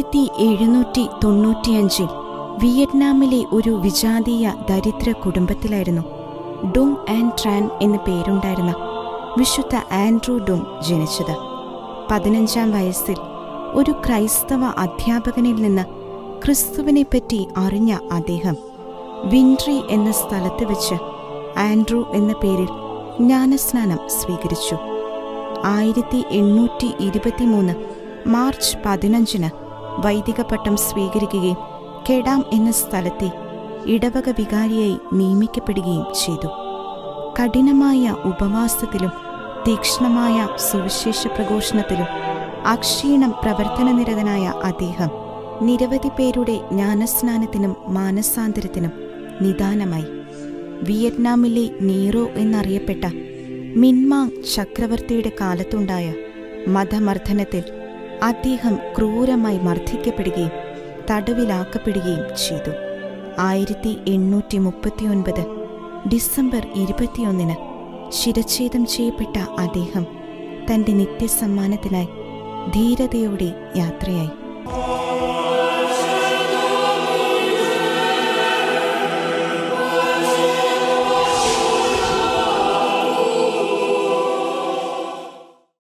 ആയിരത്തി എഴുന്നൂറ്റി തൊണ്ണൂറ്റിയഞ്ചിൽ വിയറ്റ്നാമിലെ ഒരു വിജാതീയ ദരിദ്ര കുടുംബത്തിലായിരുന്നു ഡുങ് ആൻഡ് ട്രാൻ എന്ന പേരുണ്ടായിരുന്ന വിശുദ്ധ ആൻഡ്രൂ ഡുങ് ജനിച്ചത് പതിനഞ്ചാം വയസ്സിൽ ഒരു ക്രൈസ്തവ അധ്യാപകനിൽ നിന്ന് ക്രിസ്തുവിനെപ്പറ്റി അറിഞ്ഞ അദ്ദേഹം വിൻട്രി എന്ന സ്ഥലത്ത് വെച്ച് ആൻഡ്രൂ എന്ന പേരിൽ ജ്ഞാനസ്നാനം സ്വീകരിച്ചു ആയിരത്തി എണ്ണൂറ്റി ഇരുപത്തിമൂന്ന് മാർച്ച് പതിനഞ്ചിന് വൈദിക പട്ടം സ്വീകരിക്കുകയും കെഡാം എന്ന സ്ഥലത്തെ ഇടവക വികാരിയായി നിയമിക്കപ്പെടുകയും ചെയ്തു കഠിനമായ ഉപവാസത്തിലും തീക്ഷ്ണമായ സുവിശേഷ പ്രഘോഷണത്തിലും അക്ഷീണം പ്രവർത്തനനിരതനായ അദ്ദേഹം നിരവധി പേരുടെ ജ്ഞാനസ്നാനത്തിനും മാനസാന്തരത്തിനും നിദാനമായി വിയറ്റ്നാമിലെ നീറോ എന്നറിയപ്പെട്ട മിൻമാങ് ചക്രവർത്തിയുടെ കാലത്തുണ്ടായ മതമർദ്ദനത്തിൽ അദ്ദേഹം ക്രൂരമായി മർദ്ദിക്കപ്പെടുകയും തടവിലാക്കപ്പെടുകയും ചെയ്തു ആയിരത്തി എണ്ണൂറ്റി മുപ്പത്തിയൊൻപത് ഡിസംബർ ഇരുപത്തിയൊന്നിന് ശിരച്ഛേദം ചെയ്യപ്പെട്ട അദ്ദേഹം തന്റെ നിത്യസമ്മാനത്തിനായി ധീരതയോടെ യാത്രയായി